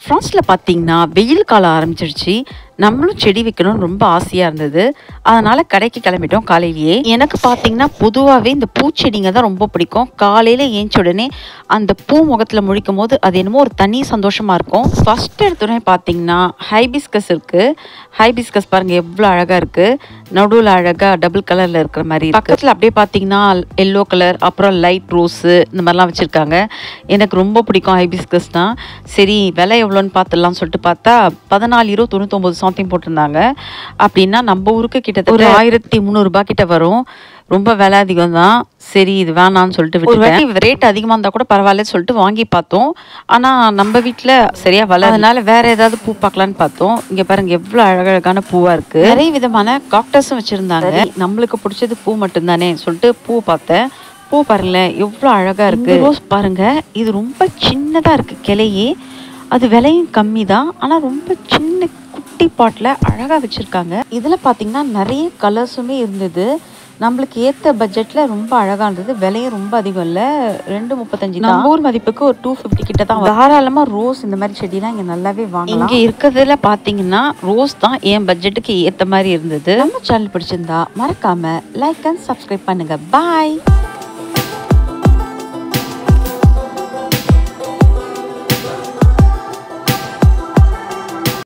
ஃப்ரான்ஸில் பார்த்தீங்கன்னா வெயில் காலம் ஆரம்பிச்சிருச்சு நம்மளும் செடி வைக்கணும்னு ரொம்ப ஆசையாக இருந்தது அதனால் கடைக்கு கிளம்பிட்டோம் காலையிலேயே எனக்கு பார்த்தீங்கன்னா பொதுவாகவே இந்த பூச்செடிங்க தான் ரொம்ப பிடிக்கும் காலையில் ஏஞ்ச உடனே அந்த பூ முகத்தில் முழிக்கும் போது அது என்னமோ ஒரு தனி சந்தோஷமாக இருக்கும் ஃபஸ்ட் எடுத்தோடனே பார்த்தீங்கன்னா ஹைபிஸ்கஸ் இருக்குது ஹைபிஸ்கஸ் பாருங்கள் எவ்வளோ அழகாக இருக்குது நடுவில் அழகாக டபுள் கலரில் இருக்கிற மாதிரி இருக்கு. பக்கத்தில் அப்படியே பார்த்தீங்கன்னா எல்லோ கலர் அப்புறம் லைட் ரோஸு இந்த மாதிரிலாம் வச்சுருக்காங்க எனக்கு ரொம்ப பிடிக்கும் ஹைபிஸ்கஸ் தான் சரி விலை எவ்வளோன்னு பார்த்துடலாம்னு சொல்லிட்டு பார்த்தா பதினாலு இருபது தொண்ணூத்தொம்பது சம்திங் போட்டிருந்தாங்க அப்படின்னா நம்ம ஊருக்கு கிட்டத்தட்ட ஒரு ஆயிரத்தி முந்நூறுபா கிட்ட வரும் ரொம்ப விலை அதிகம் தான் சரி இது வேணாம்னு சொல்லிட்டு விட்டுட்டேன் ரேட் அதிகமாக இருந்தால் கூட பரவாயில்லன்னு சொல்லிட்டு வாங்கி பார்த்தோம் ஆனால் நம்ம வீட்டில் சரியா வள அதனால வேற ஏதாவது பூ பார்க்கலான்னு பார்த்தோம் இங்கே பாருங்க எவ்வளோ அழகழகான பூவாக இருக்கு நிறைய விதமான காக்டஸும் வச்சுருந்தாங்க நம்மளுக்கு பிடிச்சது பூ மட்டும்தானே சொல்லிட்டு பூ பார்த்தேன் பூ பாருங்களேன் எவ்வளோ அழகாக இருக்கு ரோஸ் பாருங்க இது ரொம்ப சின்னதாக இருக்கு கிளையே அது விலையும் கம்மி தான் ஆனால் ரொம்ப சின்ன குட்டி பாட்டில் அழகாக வச்சுருக்காங்க இதில் பார்த்தீங்கன்னா நிறைய கலர்ஸுமே இருந்தது நம்மளுக்கு ஏற்ற பட்ஜெட்டில் ரொம்ப அழகாக இருந்தது விலையும் ரொம்ப அதிகம் இல்லை ரெண்டு முப்பத்தஞ்சு நம்ம ஊர் மதிப்புக்கு ஒரு டூ ஃபிஃப்டி கிட்ட தான் வரும். தாராளமா ரோஸ் இந்த மாதிரி செடிலாம் இங்கே நல்லாவே வாங்கலாம் இங்கே இருக்கிறதுல பார்த்தீங்கன்னா ரோஸ் தான் என் பட்ஜெட்டுக்கு ஏற்ற மாதிரி இருந்தது நம்ம சேனல் பிடிச்சிருந்தா மறக்காம லைக் அண்ட் சப்ஸ்கிரைப் பண்ணுங்க பாய்